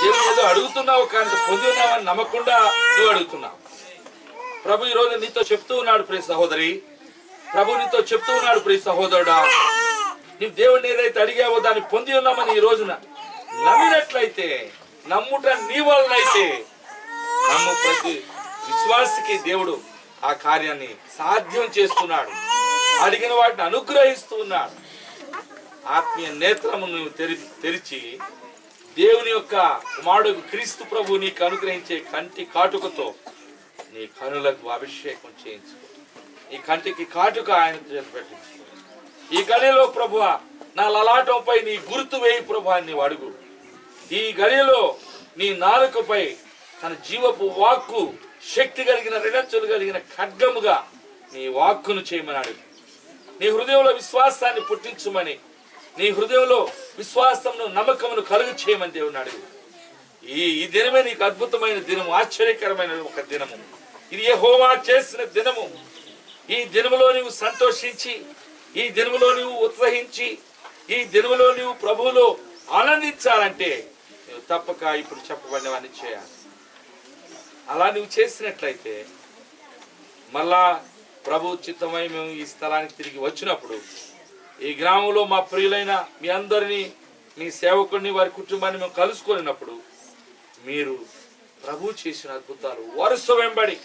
దేవుని ఏదో అడుగుతున్నావు కానీ పొంది ఉన్నావని నమ్మకుండా నువ్వు అడుగుతున్నావు ప్రభు ఈ రోజు నీతో చెప్తూ ఉన్నాడు ప్రియ సహోదరి ప్రభు నీతో చెప్తూ ఉన్నాడు ప్రియ సహోదరుడా నీవు దేవుడిని ఏదైతే అడిగావో దాన్ని పొంది ఉన్నామని ఈ రోజున నమ్మినట్లయితే నమ్ముట నీ వలనైతే నమ్ము ప్రతి విశ్వాసికి దేవుడు ఆ కార్యాన్ని సాధ్యం చేస్తున్నాడు అడిగిన వాటిని అనుగ్రహిస్తూ ఉన్నాడు ఆత్మీయ నేత్రము నువ్వు తెరి తెరిచి దేవుని యొక్క కుమారుడు క్రీస్తు ప్రభు నీకు అనుగ్రహించే కంటి కాటుకతో నీ కనులకు అభిషేకం చేయించుకో ఈ కంటికి కాటుక ఆయన చేత పెట్టించుకో ఈ గడిలో ప్రభువ నా లలాటంపై నీ గుర్తు వేయి ప్రభు అని నీవు అడుగు ఈ గడిలో నీ నాలుకపై తన జీవపు వాక్కు శక్తి కలిగిన రెడచ్చలు కలిగిన ఖడ్గముగా నీ వాక్కును చేయమని అడుగు నీ హృదయంలో విశ్వాసాన్ని పుట్టించుమని నీ హృదయంలో విశ్వాసమును నమ్మకమును కలుగు చేయమని దేవుని అడుగు ఈ ఈ దినమే నీకు అద్భుతమైన దినము ఆశ్చర్యకరమైన ఒక దినము ఇది యెహోవా చేసిన దినము ఈ దినములో నీవు సంతోషించి ఈ దినములో నీవు ఉత్సహించి ఈ దినములో నీవు ప్రభువులో ఆనందించాలంటే నువ్వు తప్పక ఇప్పుడు చెప్పబడినవన్నీ చేయాలి అలా నువ్వు చేసినట్లయితే మళ్ళా ప్రభు చిత్తమై మేము ఈ స్థలానికి తిరిగి వచ్చినప్పుడు ఈ గ్రామంలో మా ప్రియులైన మీ అందరినీ మీ సేవకుడిని వారి కుటుంబాన్ని మేము కలుసుకున్నప్పుడు మీరు ప్రభు చేసిన అద్భుతాలు వరుస వెంబడి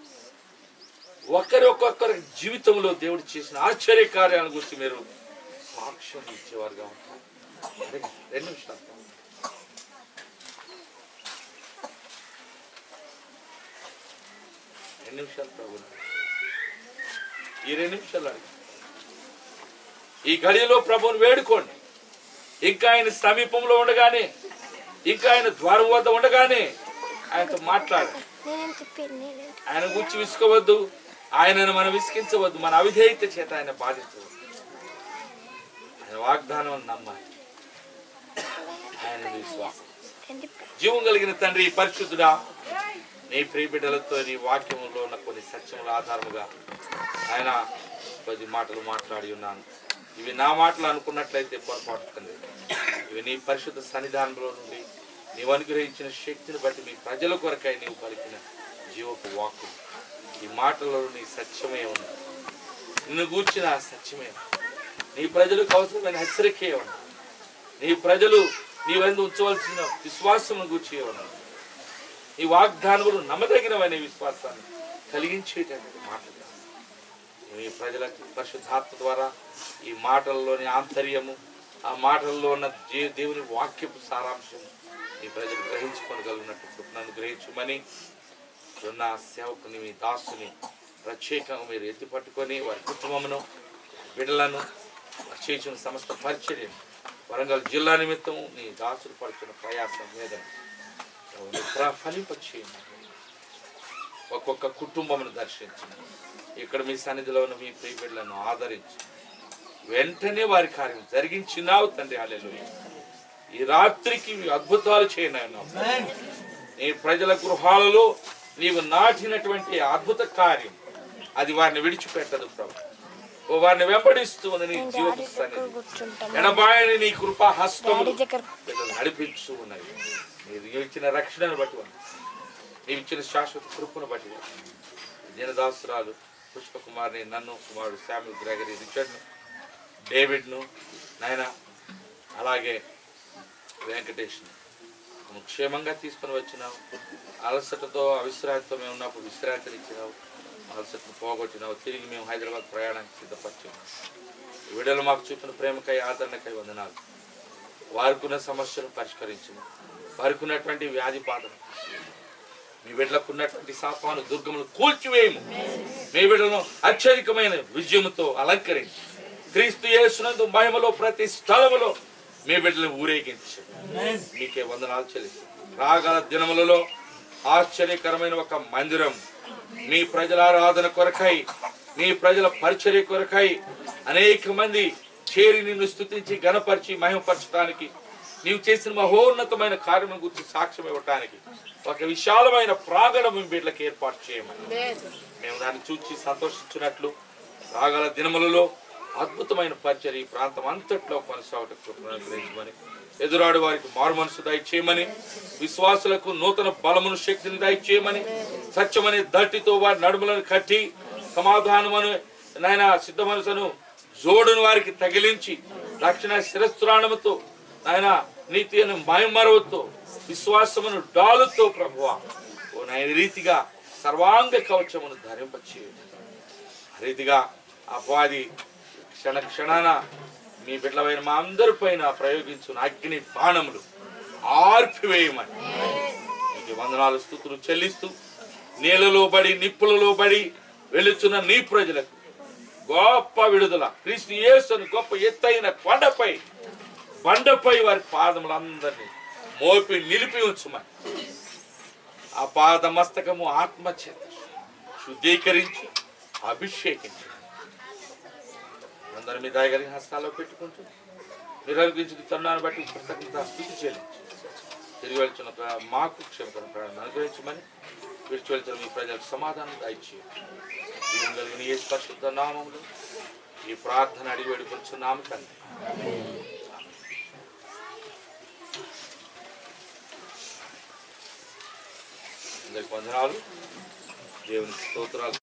ఒకరి ఒక్కొక్కరి జీవితంలో దేవుడు చేసిన ఆశ్చర్య కార్యాల గురించి మీరు సాక్ష్యం ఇచ్చేవారుగా ఉంటారు అరే, రెండు నిమిషాలు రెండు నిమిషాలు ప్రభు ఈ రెండు నిమిషాలు అడగండి. ఈ గడిలో ప్రభువుని వేడుకోండి ఇంకా ఆయన సమీపంలో ఉండగానే ఇంకా ఆయన ద్వారం వద్ద ఉండగానే ఆయనతో మాట్లాడండి నేనేం తిప్పాను నేనేం ఆయన గురించి విసుకోవద్దు ఆయనను మనం విసిగించవద్దు మన అవిధేయత చేత ఆయన బాధించవద్దు ఆయన వాగ్దానం నమ్మాలి ఆయన విశ్వాసం నేను తిప్పాను జీవం కలిగిన తండ్రి పరిశుద్ధుడా నీ ప్రియ బిడ్డలతో నీ వాక్యంలో ఉన్న కొన్ని సత్యముల ఆధారముగా ఆయన పది మాటలు మాట్లాడి ఉన్నాను ఇవి నా మాటలు అనుకున్నట్లయితే పొరపాటు తండ్రి ఇవి నీ పరిశుద్ధ సన్నిధానంలో నుండి నీవు అనుగ్రహించిన శక్తిని బట్టి మీ ప్రజల కొరకై నీవు పలికిన జీవపు వాక్కు ఈ మాటలలో నీ సత్యమే ఉంది నిన్ను గూర్చిన సత్యమే ఉంది. నీ ప్రజలకు అవసరమైన హెచ్చరికే ఉంది నీ ప్రజలు నీ వందు ఉంచవలసిన విశ్వాసమును గూర్చి ఉన్నది ఈ వాగ్దానములు నమ్మదగినవనే విశ్వాసాన్ని కలిగించేటటువంటి మాటలు ఈ ప్రజలకు పరిశుద్ధాత్మ ద్వారా ఈ మాటల్లోని ఆంతర్యము ఆ మాటల్లో ఉన్న జీ- దేవుని వాక్యపు సారాంశం ఈ ప్రజలు గ్రహించుకోగలిగినట్టు కృపను గ్రహించమని ఉన్న సేవకుని మీ దాసుని ప్రత్యేకంగా మీరు ఎత్తి పట్టుకొని వారి కుటుంబమును బిడ్డలను వారు చేసిన సమస్త పరిచర్యను వరంగల్ జిల్లా నిమిత్తం నీ దాసులు పడుతున్న ప్రయాసం మీద ఫలింపచేయండి ఒక్కొక్క కుటుంబమును దర్శించండి ఇక్కడ మీ సన్నిధిలో ఉన్న మీ ప్రియ బిడ్డలను ఆదరించి వెంటనే వారి కార్యం జరిగించినావు తండ్రి హల్లెలూయా ఈ రాత్రికి ఇవి అద్భుతాలు చేయనావు నీ ప్రజల గృహాలలో నీవు నాటినటువంటి అద్భుత కార్యం అది వారిని విడిచిపెట్టదు ప్రభు ఓ వారిని వెంబడిస్తూ ఉంది నీ జీవపు సన్నిధి కూర్చుంటాను ఎడబాయని నీ కృపా హస్తములు డాడీ దగ్గర బిడ్డలు నడిపించు ఉన్నాయి మీరు ఇచ్చిన రక్షణను బట్టి వందనాలు. నీవు ఇచ్చిన శాశ్వత కృపను బట్టి వందనాలు. దీనదాసురాలు పుష్పకుమార్ని నన్ను కుమారుడు శామ్యుల్ గ్రెగరీ రిచర్డ్ను డేవిడ్ను నాయన అలాగే వెంకటేష్ను నువ్వు క్షేమంగా తీసుకొని వచ్చినావు అలసటతో అవిశ్రాంతితో మేము ఉన్నప్పుడు విశ్రాంతిని ఇచ్చినావు అలసటను పోగొట్టినావు తిరిగి మేము హైదరాబాద్ ప్రయాణానికి సిద్ధపరిచాము ఈ విడలు మాకు చూపిన ప్రేమకై ఆదరణకై వందనాలు వారికి ఉన్న సమస్యను పరిష్కరించము వారికి ఉన్నటువంటి వ్యాధి బాధను మీ బిడ్డలకు ఉన్నటువంటి సాపాను దుర్గములు కూల్చివేయము మీ బిడ్డలను అత్యధికమైన విజయముతో అలంకరించి క్రీస్తు యేసునందు మహిమలో ప్రతి స్థలములో మీ బిడ్డలను ఊరేగించు మీకే వందనాలు చెల్లిస్తాం రాగల దినములలో ఆశ్చర్యకరమైన ఒక మందిరం మీ ప్రజల ఆరాధన కొరకై మీ ప్రజల పరిచర్య కొరకై అనేక మంది చేరి నిన్ను స్థుతించి గణపరిచి మహిమపరచడానికి నీవు చేసిన మహోన్నతమైన కార్యం గురించి సాక్ష్యం ఇవ్వటానికి ఒక విశాలమైన ప్రాంగణం మీ బిడ్డలకు ఏర్పాటు చేయమని మేము దాన్ని చూచి సంతోషించినట్లు రాగల దినములలో అద్భుతమైన పరిచర్య ఈ ప్రాంతం అంతట్లో కొనసాగటం గ్రహించమని ఎదురాడు వారికి మారు మనసు దయచేయమని విశ్వాసులకు నూతన బలమును శక్తిని దయచేయమని సత్యమనే దట్టితో వారి నడుములను కట్టి సమాధానమును నాయన సిద్ధ మనసును జోడును వారికి తగిలించి రక్షణ శిరస్త్రాణముతో నాయన నీతి అని మయమరవుతో విశ్వాసమును డాలుతో ప్రభువా ఓ నాయన రీతిగా సర్వాంగ కవచమును ధరింపచేయండి ఆ రీతిగా అపవాది క్షణ క్షణాన మీ బిడ్డలైన మా అందరి పైన ప్రయోగించిన అగ్ని బాణములు ఆర్పివేయమని మీకు వందనాలు స్థుతులు చెల్లిస్తూ నీళ్ళలో పడి నిప్పులలో పడి వెళుచున్న నీ ప్రజలకు గొప్ప విడుదల క్రీస్తు యేసును గొప్ప ఎత్తైన కొండపై బండపై వారి పాదములందరినీ మోపి నిలిపి ఉంచుమని ఆ పాద మస్తకము ఆత్మచేత శుద్ధీకరించి అభిషేకించి అందరి మీ దయగలిగిన హస్తాల్లో పెట్టుకుంటూ మీరు అనుగ్రహించిన తరుణాన్ని బట్టి కృతజ్ఞత స్థితి చెల్లించి తిరిగి వెళ్తున్న ప్ర- మాకు క్షమతను ప్రాణాన్ని అనుగ్రహించమని విడిచి వెళ్తున్న మీ ప్రజలకు సమాధానం దయచేయండి జీవం కలిగిన ఏ పరిశుద్ధ నామంలో ఈ ప్రార్థన అడిగి వేడుకొచ్చున్నాము తండ్రి అందరికి వందనాలు దేవుని స్తోత్రాలు